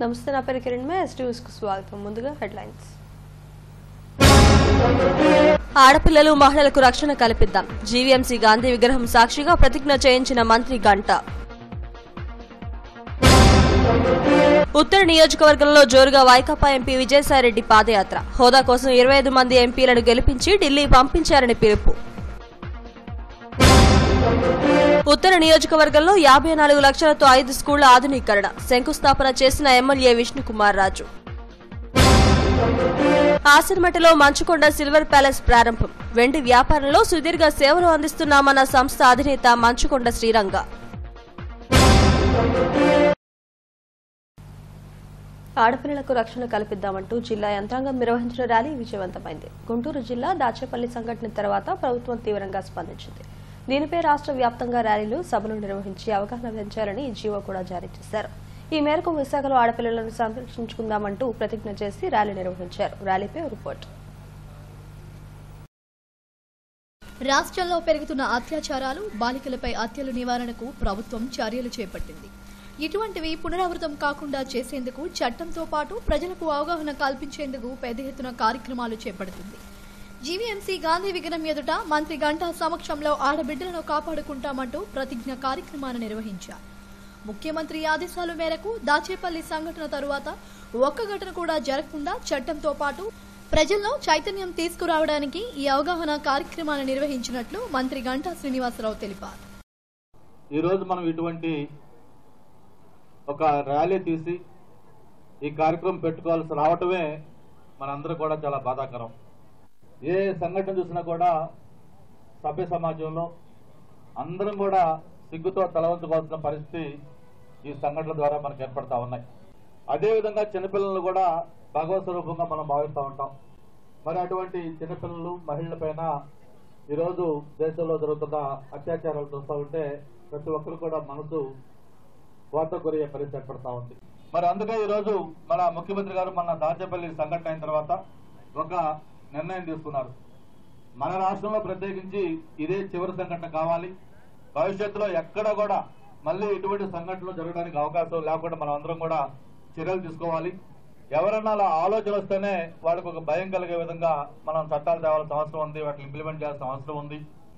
నమస్తే నా పేరు కిరణ్ మే ఎస్టీవ్స్ కు స్వాగతం ముందుగా హెడ్లైన్స్ ఆడపిల్లలు మహిళలకు రక్షణ కల్పిద్దాం జీవీఎంసీ గాంధీ విగ్రహం సాక్షిగా ప్రతిజ్ఞ చేయించిన మంత్రి గంట ఉత్తర నియోజకవర్గంలో జోరుగా వైకాపా ఎంపీ విజయసాయిరెడ్డి పాదయాత్ర హోదా కోసం ఇరవై ఐదు మంది ఎంపీలను గెలిపించి ఢిల్లీ పంపించారని పిలుపు ఉత్తర నియోజకవర్గంలో యాభై నాలుగు లక్షలతో ఐదు స్కూళ్ల ఆధునీకరణ శంకుస్థాపన చేసిన ఎమ్మెల్యే విష్ణుకుమార్ రాజు ఆసిరిమటలో మంచుకొండ సిల్వర్ ప్యాలెస్ ప్రారంభం వెండి వ్యాపారంలో సుదీర్ఘ సేవలు అందిస్తున్నామన్న సంస్థ అధినేత మంచుకొండ శ్రీరంగ ఆడపిల్లలకు రక్షణ కల్పిద్దామంటూ జిల్లా యంత్రాంగం నిర్వహించిన ర్యాలీ విజయవంతమైంది గుంటూరు జిల్లా దాచేపల్లి సంఘటన తర్వాత ప్రభుత్వం తీవ్రంగా స్పందించింది దీనిపై రాష్ట్ర వ్యాప్తంగా ర్యాలీలు సభలు నిర్వహించి అవగాహన పెంచాలని జీవో కూడా జారీ చేశారు ఈ మేరకు విశాఖలో ఆడపిల్లలను సంరక్షించుకుందామంటూ ప్రతిజ్ఞ చేసి ర్యాలీ నిర్వహించారు ర్యాలీపై ఓ రిపోర్ట్ రాష్ట్రంలో పెరుగుతున్న అత్యాచారాలు బాలికలపై హత్యల నివారణకు ప్రభుత్వం చర్యలు చేపట్టింది ఇటువంటివి పునరావృతం కాకుండా చేసేందుకు చట్టంతో పాటు ప్రజలకు అవగాహన కల్పించేందుకు పెద్ద ఎత్తున కార్యక్రమాలు చేపడుతుంది జీవీఎంసీ గాంధీ విగ్రహం ఎదుట మంత్రి గంటా సమక్షంలో ఆడబిడ్డలను కాపాడుకుంటామంటూ ప్రతిజ్ఞ కార్యక్రమాన్ని నిర్వహించారు ముఖ్యమంత్రి ఆదేశాల మేరకు దాచేపల్లి సంఘటన తరువాత ఒక్క ఘటన కూడా జరగకుండా చట్టంతో పాటు ప్రజల్లో చైతన్యం తీసుకురావడానికి ఈ అవగాహన కార్యక్రమాన్ని నిర్వహించినట్లు మంత్రి గంటా శ్రీనివాసరావు తెలిపారు ఈరోజు మనం ఇటువంటి ఒక ర్యాలీ తీసి ఈ కార్యక్రమం పెట్టుకోవాల్సి రావటమే మనందరూ కూడా చాలా బాధాకరం ఏ సంఘటన చూసినా కూడా సభ్య సమాజంలో అందరం కూడా సిగ్గుతో తలవంచుకోవాల్సిన పరిస్థితి ఈ సంఘటనల ద్వారా మనకు ఏర్పడతా ఉన్నాయి అదేవిధంగా చిన్నపిల్లలను కూడా భగవత్ స్వరూపంగా మనం భావిస్తూ ఉంటాం మరి అటువంటి చిన్నపిల్లలు మహిళల పైన ఈరోజు దేశంలో జరుగుతున్న అత్యాచారాలు చూస్తూ ఉంటే ప్రతి ఒక్కరు కూడా మనసు కోత గురయ్యే పరిస్థితి ఏర్పడతా ఉంది మరి అందుకే ఈరోజు మన ముఖ్యమంత్రి గారు మన దాచేపల్లి సంఘటన అయిన తర్వాత ఒక నిర్ణయం తీసుకున్నారు మన రాష్ట్రంలో ప్రత్యేకించి ఇదే చివరి సంఘటన కావాలి భవిష్యత్తులో ఎక్కడ కూడా మళ్ళీ ఇటువంటి సంఘటనలు జరగడానికి అవకాశం లేకుండా మనం అందరం కూడా చర్యలు తీసుకోవాలి ఎవరన్నా అలా ఆలోచన వస్తేనే వాళ్ళకు ఒక భయం కలిగే విధంగా మనం చట్టాలు తేవాల్సిన అవసరం ఉంది వాటిని ఇంప్లిమెంట్ చేయాల్సిన అవసరం ఉంది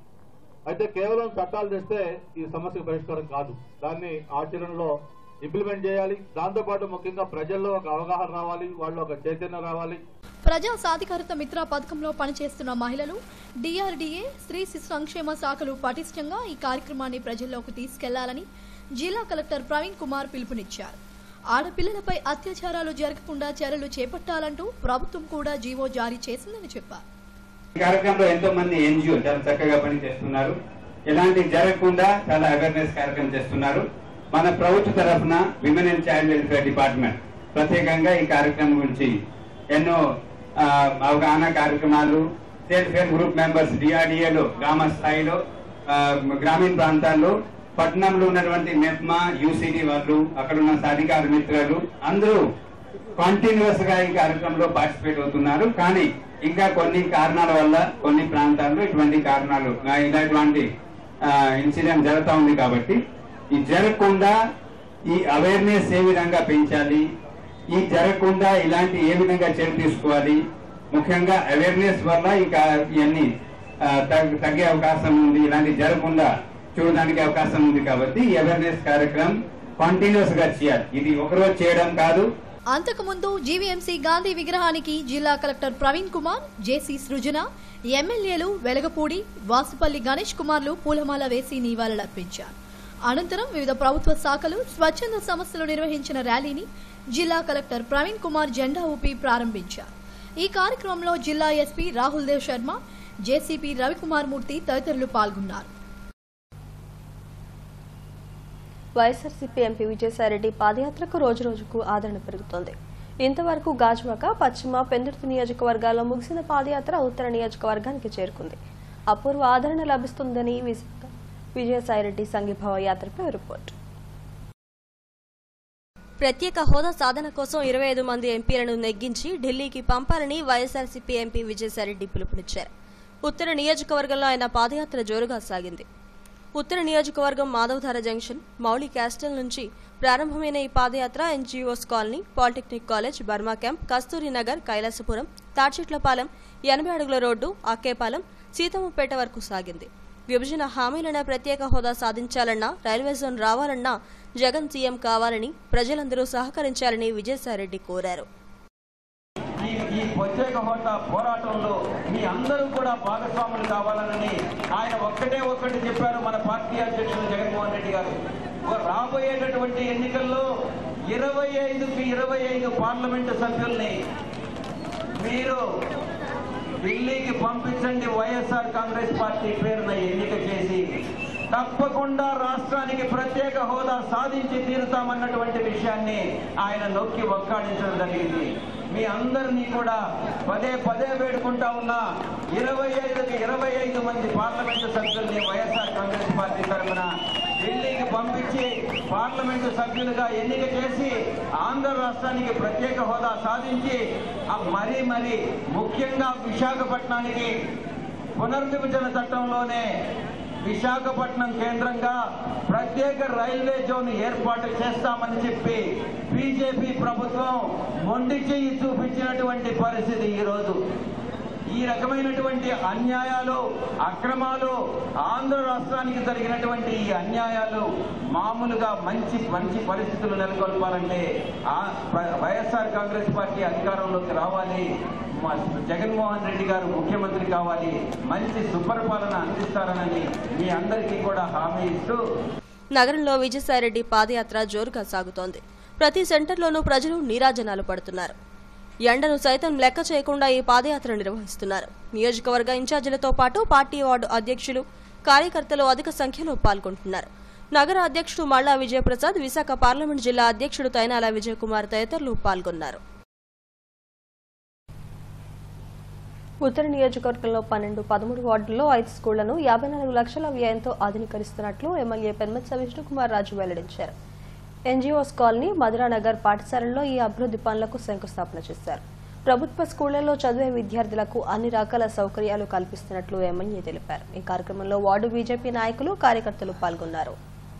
అయితే కేవలం చట్టాలు తెస్తే ఈ సమస్యకు పరిష్కారం కాదు దాన్ని ఆచరణలో ఇంప్లిమెంట్ చేయాలి దాంతో పాటు ముఖ్యంగా ప్రజల్లో ఒక అవగాహన రావాలి వాళ్ళు ఒక చైతన్యం రావాలి ప్రజా సాధికారత మిత్ర పథకంలో పనిచేస్తున్న మహిళలు డిఆర్డీఏ స్త్రీ శిశు సంక్షేమ శాఖలు పటిష్టంగా ఈ కార్యక్రమాన్ని ప్రజల్లోకి తీసుకెళ్లాలని జిల్లా కలెక్టర్ ప్రవీణ్ కుమార్ పిలుపునిచ్చారు ఆడపిల్లలపై అత్యాచారాలు జరగకుండా చర్యలు చేపట్టాలంటూ ప్రభుత్వం కూడా జీవో జారీ చేసిందని చెప్పారు ఈ కార్యక్రమంలో ఎంతో మంది ఎన్జిఓ చాలా చక్కగా పని చేస్తున్నారు ఇలాంటి జరగకుండా చాలా అవేర్నెస్ కార్యక్రమం చేస్తున్నారు మన ప్రభుత్వ తరఫున women and child welfare department ప్రత్యేకంగా ఈ కార్యక్రమం గురించి ఎన్నో ఆ, అవగాహన కార్యక్రమాలు సెల్ఫ్ హెల్ప్ గ్రూప్ మెంబర్స్ డిఆర్డిఏలో గ్రామ స్థాయిలో ఆ, గ్రామీణ ప్రాంతాల్లో పట్టణంలో ఉన్నటువంటి మెప్మా యూసిడి వాళ్ళు అక్కడ ఉన్న సాధికార మిత్రులు అందరూ కంటిన్యూస్ గా ఈ కార్యక్రమంలో పార్టిసిపేట్ అవుతున్నారు కానీ ఇంకా కొన్ని కారణాల వల్ల కొన్ని ప్రాంతాల్లో ఇటువంటి కారణాలు ఆ, ఇలాంటి ఇన్సిడెంట్ జరుగుతూ ఉంది కాబట్టి ఈ జరగకుండా ఈ అవేర్నెస్ ఏ విధంగా పెంచాలి ఈ జరగకుండా ఇలాంటి ఏ విధంగా చర్య తీసుకోవాలి ముఖ్యంగా అవేర్నెస్ వల్ల ఇక ఇవన్నీ ఆ, తగ్గ- తగ్గే అవకాశం ఉంది ఇలాంటి జరగకుండా చూడడానికి అవకాశం ఉంది కాబట్టి ఈ అవేర్నెస్ కార్యక్రమం కంటిన్యూస్ గా చేయాలి ఇది ఒకరోజు చేయడం కాదు అంతకుముందు జీవీఎంసీ గాంధీ విగ్రహానికి జిల్లా కలెక్టర్ ప్రవీణ్ కుమార్ జేసీ సృజన ఎమ్మెల్యేలు వెలగపూడి వాసుపల్లి గణేష్ కుమార్లు పూలమాల వేసి నివాళులర్పించారు అనంతరం వివిధ ప్రభుత్వ శాఖలు స్వచ్ఛంద సంస్థలు నిర్వహించిన ర్యాలీని జిల్లా కలెక్టర్ ప్రవీణ్ కుమార్ జెండా ఊపి ప్రారంభించారు ఈ కార్యక్రమంలో జిల్లా ఎస్పీ రాహుల్ దేవ్ శర్మ జేసీపీ రవికుమార్ మూర్తి తదితరులు పాల్గొన్నారు వైఎస్ఆర్సీపీ ఎంపీ విజయసాయిరెడ్డి పాదయాత్రకు రోజురోజుకు ఆదరణ పెరుగుతోంది ఇంతవరకు గాజువాక పశ్చిమ పెందుర్తి నియోజకవర్గాల్లో ముగిసిన పాదయాత్ర ఉత్తర నియోజకవర్గానికి చేరుకుంది అపూర్వ ఆదరణ లభిస్తుందని విజ- విజయసాయిరెడ్డి సంఘీభావ యాత్రపై రిపోర్ట్ ప్రత్యేక హోదా సాధన కోసం ఇరవై ఐదు మంది ఎంపీలను నెగ్గించి ఢిల్లీకి పంపాలని వైఎస్ఆర్సీపీ ఎంపీ విజయసాయిరెడ్డి పిలుపునిచ్చారు ఉత్తర నియోజకవర్గంలో ఆయన పాదయాత్ర జోరుగా సాగింది ఉత్తర నియోజకవర్గం మాధవధార జంక్షన్ మౌలి క్యాస్టల్ నుంచి ప్రారంభమైన ఈ పాదయాత్ర NGOs colony polytechnic college Burma camp Kasturi Nagar Kailasapuram Thadichetlapalem ఎనభై అడుగుల రోడ్డు అక్కేపాలెం సీతమ్మపేట వరకు సాగింది విభజన హామీలైన ప్రత్యేక హోదా సాధించాలన్నా రైల్వే జోన్ రావాలన్నా జగన్ సీఎం కావాలని ప్రజలందరూ సహకరించాలని విజయసాయిరెడ్డి కోరారు ఈ ఈ ప్రత్యేక హోదా పోరాటంలో మీ అందరూ కూడా భాగస్వాములు కావాలని ఆయన ఒక్కటే ఒక్కటి చెప్పారు మన పార్టీ అధ్యక్షులు జగన్మోహన్ రెడ్డి గారు రాబోయేటటువంటి ఎన్నికల్లో ఇరవై ఐదుకి ఇరవై ఐదు పార్లమెంటు సభ్యుల్ని మీరు ఢిల్లీకి పంపించండి వైఎస్ఆర్ కాంగ్రెస్ పార్టీ పేరున ఎన్నిక చేసి తప్పకుండా రాష్ట్రానికి ప్రత్యేక హోదా సాధించి తీరుతామన్నటువంటి విషయాన్ని ఆయన నొక్కి ఒక్కాడించడం జరిగింది మీ అందరినీ కూడా పదే పదే వేడుకుంటా ఉన్నా ఇరవై ఐదుకి ఇరవై ఐదు మంది పార్లమెంటు సభ్యుల్ని వైఎస్ఆర్ కాంగ్రెస్ పార్టీ తరఫున ఢిల్లీకి పంపించి పార్లమెంటు సభ్యులుగా ఎన్నిక చేసి ఆంధ్ర రాష్ట్రానికి ప్రత్యేక హోదా సాధించి ఆ మరీ మరీ ముఖ్యంగా విశాఖపట్నానికి పునర్విభజన చట్టంలోనే విశాఖపట్నం కేంద్రంగా ప్రత్యేక రైల్వే జోన్ ఏర్పాటు చేస్తామని చెప్పి బీజేపీ ప్రభుత్వం మొండి చెయ్యి చూపించినటువంటి పరిస్థితి ఈరోజు ఈ రకమైనటువంటి అన్యాయాలు అక్రమాలు ఆంధ్ర రాష్ట్రానికి జరిగినటువంటి ఈ అన్యాయాలు మామూలుగా మంచి మంచి పరిస్థితులు నెలకొల్పాలంటే ఆ ప్ర- వైఎస్ఆర్ కాంగ్రెస్ పార్టీ అధికారంలోకి రావాలి మా జగన్మోహన్ రెడ్డి గారు ముఖ్యమంత్రి కావాలి మంచి సుపరిపాలన అందిస్తారనని మీ అందరికీ కూడా హామీ ఇస్తూ నగరంలో విజయసాయిరెడ్డి పాదయాత్ర జోరుగా సాగుతోంది ప్రతి సెంటర్లోనూ ప్రజలు నీరాజనాలు పడుతున్నారు ఎండను సైతం లెక్క చేయకుండా ఈ పాదయాత్ర నిర్వహిస్తున్నారు నియోజకవర్గ ఇన్ఛార్జీలతో పాటు పార్టీ వార్డు అధ్యక్షులు కార్యకర్తలు అధిక సంఖ్యలో పాల్గొంటున్నారు నగర అధ్యక్షుడు మల్లా విజయప్రసాద్ విశాఖ పార్లమెంట్ జిల్లా అధ్యక్షుడు తైనాల విజయకుమార్ తదితరులు పాల్గొన్నారు ఉత్తర నియోజకవర్గంలో పన్నెండు పదమూడు వార్డుల్లో ఐదు స్కూళ్లను యాభై నాలుగు లక్షల వ్యయంతో ఆధునీకరిస్తున్నట్లు ఎమ్మెల్యే పెన్మత్స విష్ణుకుమార్ రాజు వెల్లడించారు ఎన్జీఓస్ కాలనీ మధురానగర్ పాఠశాలల్లో ఈ అభివృద్ధి పనులకు శంకుస్థాపన చేశారు ప్రభుత్వ స్కూళ్లలో చదివే విద్యార్థులకు అన్ని రకాల సౌకర్యాలు కల్పిస్తున్నట్లు ఎమ్మెల్యే తెలిపారు ఈ కార్యక్రమంలో వార్డు బీజేపీ నాయకులు కార్యకర్తలు పాల్గొన్నారు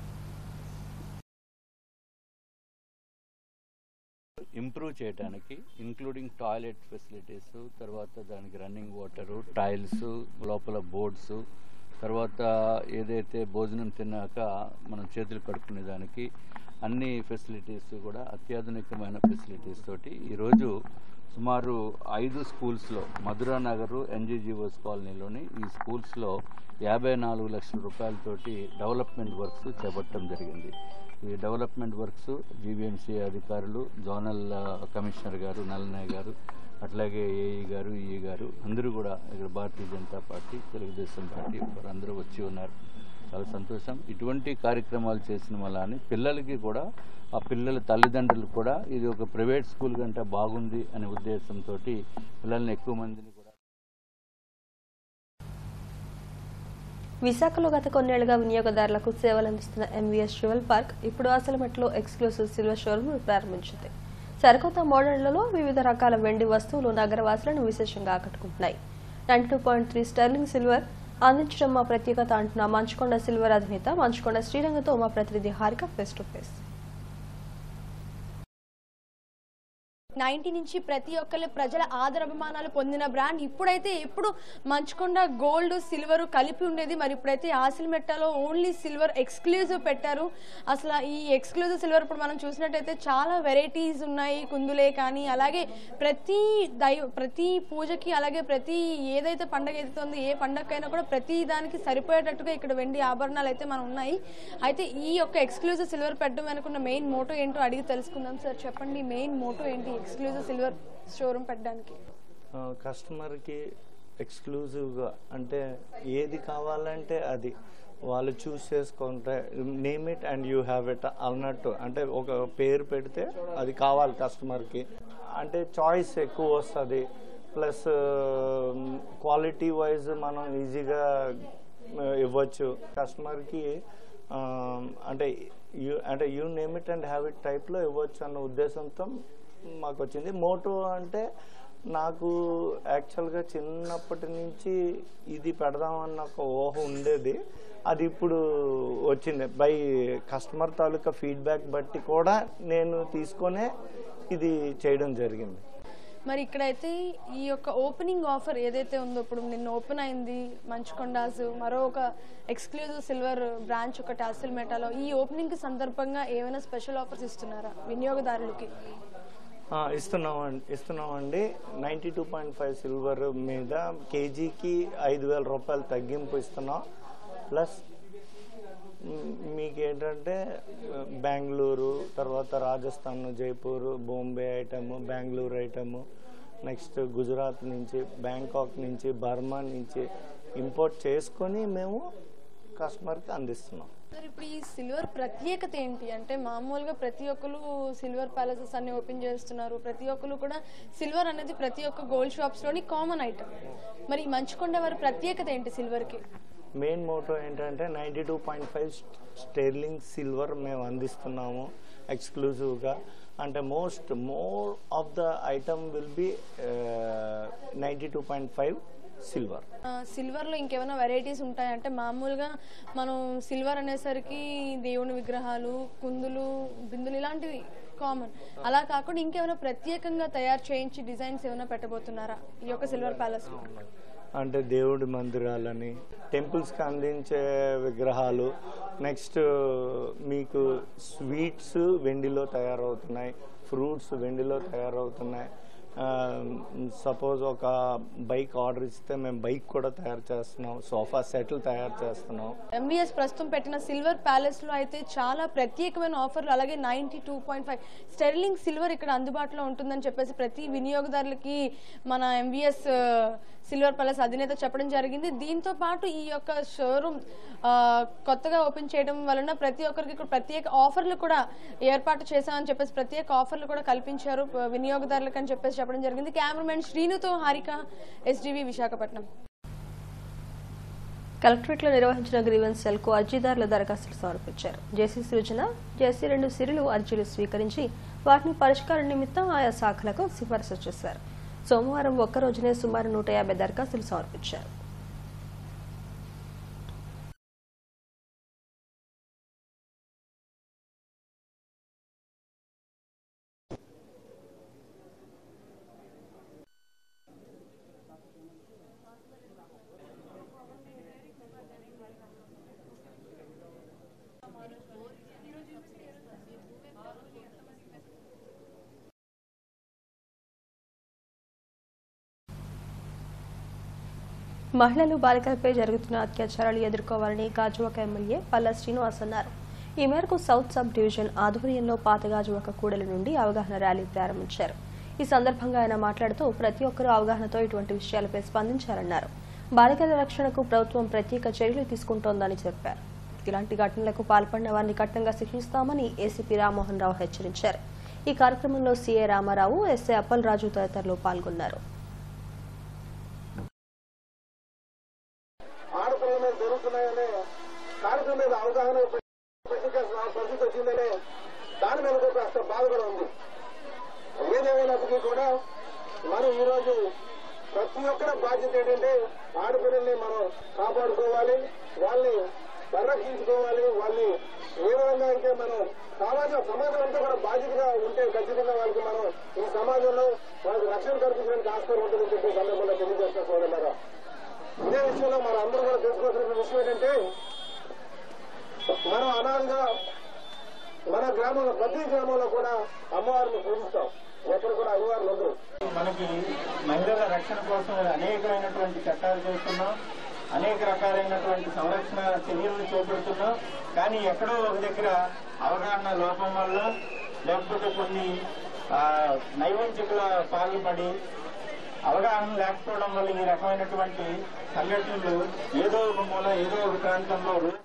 ఇంప్రూవ్ చేయడానికి ఇంక్లూడింగ్ టాయిలెట్ ఫెసిలిటీస్ తర్వాత దానికి రన్నింగ్ వాటరు టైల్స్ లోపల బోర్డ్స్ తర్వాత ఏదైతే భోజనం తిన్నాక మనం చేతులు కడుక్కునే దానికి అన్ని ఫెసిలిటీస్ కూడా అత్యాధునికమైన ఫెసిలిటీస్ తోటి ఈరోజు సుమారు ఐదు స్కూల్స్లో మధురా నగరు ఎన్జీజీఓస్ కాలనీలోని ఈ స్కూల్స్లో యాభై నాలుగు లక్షల రూపాయలతోటి డెవలప్మెంట్ వర్క్స్ చేపట్టడం జరిగింది ఈ డెవలప్మెంట్ వర్క్స్ జీవీఎంసీ అధికారులు జోనల్ ఆ, కమిషనర్ గారు నల్లనయ్య గారు అట్లాగే ఏఈ గారు ఈ గారు అందరూ కూడా ఇక్కడ భారతీయ జనతా పార్టీ తెలుగుదేశం పార్టీ వారు అందరూ వచ్చి ఉన్నారు చాలా సంతోషం ఇటువంటి కార్యక్రమాలు చేసిన వల్ల పిల్లలకి కూడా ఆ పిల్లల తల్లిదండ్రులు కూడా ఇది ఒక ప్రైవేట్ స్కూల్ కంటే బాగుంది అనే ఉద్దేశంతో పిల్లల్ని ఎక్కువ మందిని కూడా విశాఖలో గత కొన్నేళ్లుగా వినియోగదారులకు సేవలు అందిస్తున్న ఎంవీఎస్ జ్యువెల్ పార్క్ ఇప్పుడు అసలమెట్లో ఎక్స్క్లూసివ్ సిల్వర్ షోరూమ్ ప్రారంభించింది సరికొత్త మోడళ్లలో వివిధ రకాల వెండి వస్తువులు నగరవాసులను విశేషంగా ఆకట్టుకుంటున్నాయి ninety two point three sterling silver అందించడం మా ప్రత్యేకత అంటున్న మంచుకొండ సిల్వర్ అధినేత మంచుకొండ శ్రీరంగతో మా ప్రతినిధి Harika face to face ninety నుంచి ప్రతి ఒక్కరి ప్రజల ఆదరాభిమానాలు పొందిన బ్రాండ్ ఇప్పుడైతే ఎప్పుడు మంచుకొండ గోల్డ్ సిల్వర్ కలిపి ఉండేది మరి ఇప్పుడైతే ఆసిల్మెట్టలో ఓన్లీ సిల్వర్ ఎక్స్క్లూజివ్ పెట్టారు అసలు ఈ ఎక్స్క్లూజివ్ సిల్వర్ ఇప్పుడు మనం చూసినట్టయితే చాలా వెరైటీస్ ఉన్నాయి కుందులే కానీ అలాగే ప్రతి దైవ ప్రతి పూజకి అలాగే ప్రతి ఏదైతే పండగ ఎదుగుతుందో ఏ పండగకైనా కూడా ప్రతి దానికి సరిపోయేటట్టుగా ఇక్కడ వెండి ఆభరణాలు అయితే మనం ఉన్నాయి అయితే ఈ యొక్క ఎక్స్క్లూజివ్ సిల్వర్ పెట్టడం వెనుకున్న మెయిన్ మోటో ఏంటో అడిగి తెలుసుకుందాం సార్ చెప్పండి మెయిన్ మోటో ఏంటి ఎక్స్క్లూజివ్ సిల్వర్ షోరూమ్ పెట్టడానికి ఆ, కస్టమర్కి ఎక్స్క్లూజివ్గా అంటే ఏది కావాలంటే అది వాళ్ళు చూస్ చేసుకుంటే name it and you have it అన్నట్టు అంటే ఒక పేరు పెడితే అది కావాలి కస్టమర్కి అంటే చాయిస్ ఎక్కువ వస్తుంది ప్లస్ క్వాలిటీ వైజ్ మనం ఈజీగా ఇవ్వచ్చు కస్టమర్కి అంటే యూ అంటే you name it and have it టైప్లో ఇవ్వచ్చు అన్న ఉద్దేశంతో మాకు వచ్చింది మోటో అంటే నాకు యాక్చువల్గా చిన్నప్పటి నుంచి ఇది పెడదామన్న ఒక ఊహ ఉండేది అది ఇప్పుడు వచ్చింది బై కస్టమర్ తాలూకా ఫీడ్బ్యాక్ బట్టి కూడా నేను తీసుకొనే ఇది చేయడం జరిగింది మరి ఇక్కడైతే ఈ యొక్క ఓపెనింగ్ ఆఫర్ ఏదైతే ఉందో ఇప్పుడు నిన్న ఓపెన్ అయింది మంచుకొండాస్ మరో ఒక ఎక్స్క్లూజివ్ సిల్వర్ బ్రాంచ్ ఒకటి అసిల్ మెటాలో ఈ ఓపెనింగ్ సందర్భంగా ఏమైనా స్పెషల్ ఆఫర్స్ ఇస్తున్నారా వినియోగదారులకి ఆ, ఇస్తున్నామండి ఇస్తున్నామండి ninety two point five silver మీద కేజీకి ఐదు వేల రూపాయలు తగ్గింపు ఇస్తున్నాం ప్లస్ మ్, మీకు ఏంటంటే ఆ, బెంగళూరు తర్వాత Rajasthan Jaipur Bombay item Bengaluru item next Gujarat నుంచి బ్యాంకాక్ నుంచి బర్మా నుంచి ఇంపోర్ట్ చేసుకొని మేము కస్టమర్కి అందిస్తున్నాం సార్ ఇప్పుడు ఈ సిల్వర్ ప్రత్యేకత ఏంటి అంటే మామూలుగా ప్రతి ఒక్కరు సిల్వర్ ప్యాలెసెస్ అన్ని ఓపెన్ చేస్తున్నారు ప్రతి ఒక్కరు కూడా సిల్వర్ అనేది ప్రతి ఒక్క గోల్డ్ షాప్స్ లోని కామన్ ఐటమ్ మరి ఈ మంచుకొండ వారి ప్రత్యేకత ఏంటి సిల్వర్ కి మెయిన్ మోటో ఏంటంటే ninety two point five sterling silver మేము అందిస్తున్నాము ఎక్స్క్లూజివ్గా అంటే most more of the item will be ninety two point five silver silver లో ఇంకేమైనా వెరైటీస్ ఉంటాయంటే మామూలుగా మనం సిల్వర్ అనేసరికి దేవుని విగ్రహాలు కుందులు బిందులు ఇలాంటివి కామన్ అలా కాకుండా ఇంకేమైనా ప్రత్యేకంగా తయారు చేయించి డిజైన్స్ ఏమైనా పెట్టబోతున్నారా ఈ యొక్క సిల్వర్ ప్యాలెస్ లో అంటే దేవుడి మందిరాలని టెంపుల్స్కి అందించే విగ్రహాలు నెక్స్ట్ మీకు స్వీట్స్ వెండిలో తయారవుతున్నాయి ఫ్రూట్స్ వెండిలో తయారవుతున్నాయి సపోజ్ ఒక బైక్ ఆర్డర్ ఇస్తే మేము బైక్ కూడా తయారు చేస్తున్నాం సోఫా సెట్లు తయారు చేస్తున్నాం ఎంవిఎస్ ప్రస్తుతం పెట్టిన సిల్వర్ ప్యాలెస్ లో అయితే చాలా ప్రత్యేకమైన ఆఫర్లు అలాగే ninety two point five sterling silver ఇక్కడ అందుబాటులో ఉంటుందని చెప్పేసి ప్రతి వినియోగదారులకి మన ఎంవిఎస్ సిల్వర్ ప్యాలెస్ అధినేత చెప్పడం జరిగింది దీంతో పాటు ఈ యొక్క షోరూమ్ కొత్తగా ఓపెన్ చేయడం వలన ప్రతి ఒక్కరికి ఇక్కడ ప్రత్యేక ఆఫర్లు కూడా ఏర్పాటు చేశామని చెప్పేసి ప్రత్యేక ఆఫర్లు కూడా కల్పించారు ప- వినియోగదారులకు అని చెప్పేసి చెప్పడం జరిగింది కెమెరామెన్ శ్రీనుతో హారిక ఎస్డివి విశాఖపట్నం కలెక్టరేట్లో నిర్వహించిన గ్రీవెన్స్ సెల్ కు అర్జీదారుల దరఖాస్తులు సమర్పించారు జేసీ సృజన జేసీ రెండు సిరులు అర్జీలు స్వీకరించి వాటిని పరిష్కారం నిమిత్తం ఆయా శాఖలకు సిఫారసు చేశారు సోమవారం ఒక్క రోజునే సుమారు నూట యాభై దరఖాస్తులు సమర్పించారు మహిళలు బాలికలపై జరుగుతున్న అత్యాచారాలు ఎదుర్కోవాలని గాజువాక ఎమ్మెల్యే పల్లా శ్రీనివాస్ అన్నారు ఈ మేరకు సౌత్ సబ్ డివిజన్ ఆధ్వర్యంలో పాత గాజువాక కూడలి నుండి అవగాహన ర్యాలీ ప్రారంభించారు ఈ సందర్భంగా ఆయన మాట్లాడుతూ ప్రతి ఒక్కరూ అవగాహనతో ఇటువంటి విషయాలపై స్పందించారన్నారు బాలికల రక్షణకు ప్రభుత్వం ప్రత్యేక చర్యలు తీసుకుంటోందని చెప్పారు ఇలాంటి ఘటనలకు పాల్పడిన వారిని కఠినంగా శిక్షిస్తామని ఏసీపీ రామ్మోహన్ రావు హెచ్చరించారు ఈ కార్యక్రమంలో సీఏ రామారావు ఎస్ఏ అప్పలరాజు తదితరులు పాల్గొన్నారు ఆడపిల్లల మీద జరుగుతున్నాయనే కార్యక్రమం మీద అవగాహన పెట్టించాల్సిన పరిస్థితి వచ్చిందనే దాని మీద కూడా కాస్త బాధ కూడా ఉంది ఏదేమైనప్పటికీ కూడా మనం ఈరోజు ప్రతి ఒక్కరి బాధ్యత ఏంటంటే ఆడపిల్లల్ని మనం కాపాడుకోవాలి వాళ్ళని పరిరక్షించుకోవాలి వాళ్ళని ఏ విధంగా అయితే మనం సమాజం సమాజం అంతా కూడా బాధ్యతగా ఉంటే ఖచ్చితంగా వాళ్ళకి మనం ఈ సమాజంలో వాళ్ళకి రక్షణ కల్పించడానికి ఆస్కారం ఉంటుందని చెప్పి ఈ సందర్భంగా తెలియజేస్తున్న సోదరులారా ఇదే విషయంలో మన అందరూ కూడా తెలుసుకోవాల్సిన విషయం ఏంటంటే మనం అనాథంగా మన గ్రామంలో ప్రతి గ్రామంలో కూడా అమ్మవారిని పూజిస్తాం ఎక్కడ కూడా అమ్మవారిని ఉండరు మనకి మహిళల రక్షణ కోసం అనేకమైనటువంటి చట్టాలు చేస్తున్నాం అనేక రకాలైనటువంటి సంరక్షణ చర్యలను చేపడుతున్నాం కానీ ఎక్కడో ఒక దగ్గర అవగాహన లోపం వల్ల లేకపోతే కొన్ని ఆ, నైవంచికల పాల్పడి అవగాహన లేకపోవడం వల్ల ఈ రకమైనటువంటి సంఘటనలు ఏదో ఒక మూల ఏదో ఒక ప్రాంతంలో రోజు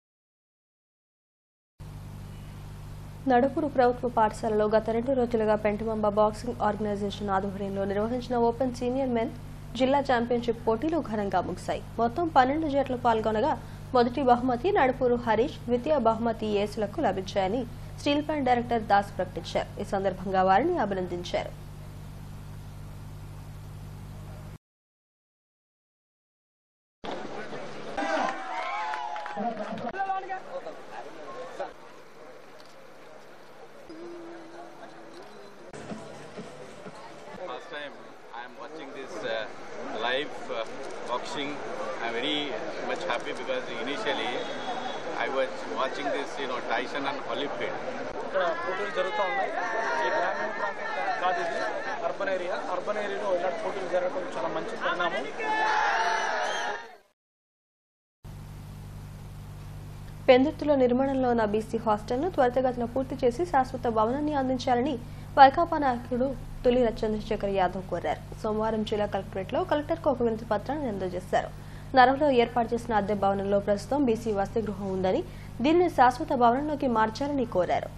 నడుపురు ప్రభుత్వ పాఠశాలలో గత రెండు రోజులుగా పెంటమంబ బాక్సింగ్ ఆర్గనైజేషన్ ఆధ్వర్యంలో నిర్వహించిన ఓపెన్ సీనియర్ మెన్ జిల్లా ఛాంపియన్షిప్ పోటీలు ఘనంగా ముగిశాయి మొత్తం పన్నెండు జట్లు పాల్గొనగా మొదటి బహుమతి నడుపూరు హరీష్ ద్వితీయ బహుమతి యేసులకు లభించాయని స్టీల్ ప్లాంట్ డైరెక్టర్ దాస్ ప్రకటించారు ఈ సందర్భంగా వారిని అభినందించారు First time I am watching this uh, live uh, boxing. I'm very much happy because initially I was watching this, you know, Tyson and Holyfield. ఇక్కడ పోటీలు జరుగుతూ ఉన్నాయి ఈ గ్రామీణ ప్రాంతం కా- కాదు ఇది అర్బన్ ఏరియా అర్బన్ ఏరియాలో ఇలాంటి పోటీలు జరగడం చాలా మంచి పరిణామం పెందుర్తిలో నిర్మాణంలో ఉన్న బీసీ హాస్టల్ను త్వరితగతిన పూర్తి చేసి శాశ్వత భవనాన్ని అందించాలని వైకాపా నాయకుడు తులి చంద్రశేఖర్ యాదవ్ కోరారు సోమవారం జిల్లా కలెక్టరేట్లో కలెక్టర్కు ఒక వినతి పత్రాన్ని అందజేశారు నరవలో ఏర్పాటు చేసిన అద్దె భవనంలో ప్రస్తుతం బీసీ వసతి గృహం ఉందని దీనిని శాశ్వత భవనంలోకి మార్చాలని కోరారు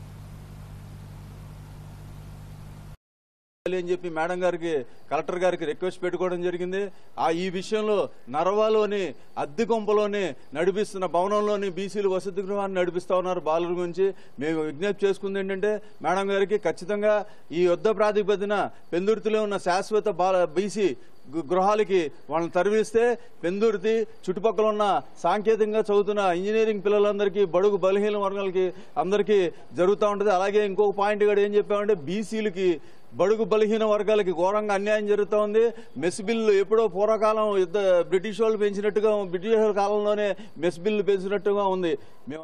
అని చెప్పి మేడం గారికి కలెక్టర్ గారికి రిక్వెస్ట్ పెట్టుకోవడం జరిగింది ఆ ఈ విషయంలో నరవాలోని అద్దె కొంపలోని నడిపిస్తున్న భవనంలోని బీసీలు వసతి గృహాన్ని నడిపిస్తా ఉన్నారు బాలుల గురించి మేము విజ్ఞప్తి చేసుకుంది ఏంటంటే మేడం గారికి ఖచ్చితంగా ఈ యుద్ధ ప్రాతిపదిన పెందుర్తిలో ఉన్న శాశ్వత బాల బీసీ గు- గృహాలకి వాళ్ళని తరివిస్తే పెందుర్తి చుట్టుపక్కల ఉన్న సాంకేతికంగా చదువుతున్న ఇంజనీరింగ్ పిల్లలందరికీ బడుగు బలహీన వర్గాలకి అందరికీ జరుగుతూ ఉంటుంది అలాగే ఇంకొక పాయింట్ కూడా ఏం చెప్పామంటే బీసీలకి బడుగు బలహీన వర్గాలకి ఘోరంగా అన్యాయం జరుగుతూ ఉంది మెస్ బిల్లు ఎప్పుడో పూర్వకాలం యుద్ధ బ్రిటిష్ వాళ్ళు పెంచినట్టుగా బ్రిటిష్ వాళ్ళ కాలంలోనే మెస్ బిల్లు పెంచినట్టుగా ఉంది మేము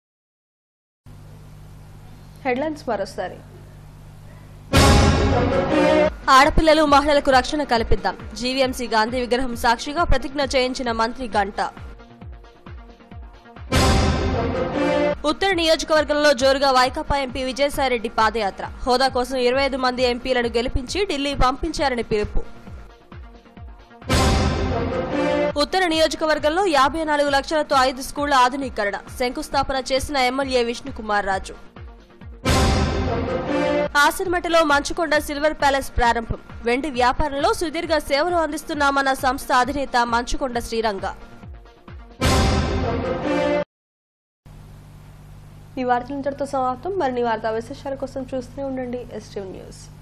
హెడ్లైన్స్ మరోసారి ఆడపిల్లలు మహిళలకు రక్షణ కల్పిద్దాం జీవీఎంసీ గాంధీ విగ్రహం సాక్షిగా ప్రతిజ్ఞ చేయించిన మంత్రి గంట ఉత్తర నియోజకవర్గంలో జోరుగా వైకాపా ఎంపీ విజయసాయిరెడ్డి పాదయాత్ర హోదా కోసం ఇరవై ఐదు మంది ఎంపీలను గెలిపించి ఢిల్లీ పంపించారని పిలుపు ఉత్తర నియోజకవర్గంలో యాభై నాలుగు లక్షలతో ఐదు స్కూళ్ల ఆధునీకరణ శంకుస్థాపన చేసిన ఎమ్మెల్యే విష్ణుకుమార్ రాజు ఆసిరిమటలో మంచుకొండ సిల్వర్ ప్యాలెస్ ప్రారంభం వెండి వ్యాపారంలో సుదీర్ఘ సేవలు అందిస్తున్నామన్న సంస్థ అధినేత మంచుకొండ శ్రీరంగ ఈ వార్తలు ఇంతటితో సమాప్తం మరిన్ని వార్తా విశేషాల కోసం చూస్తూనే ఉండండి ఎస్టీవ్ న్యూస్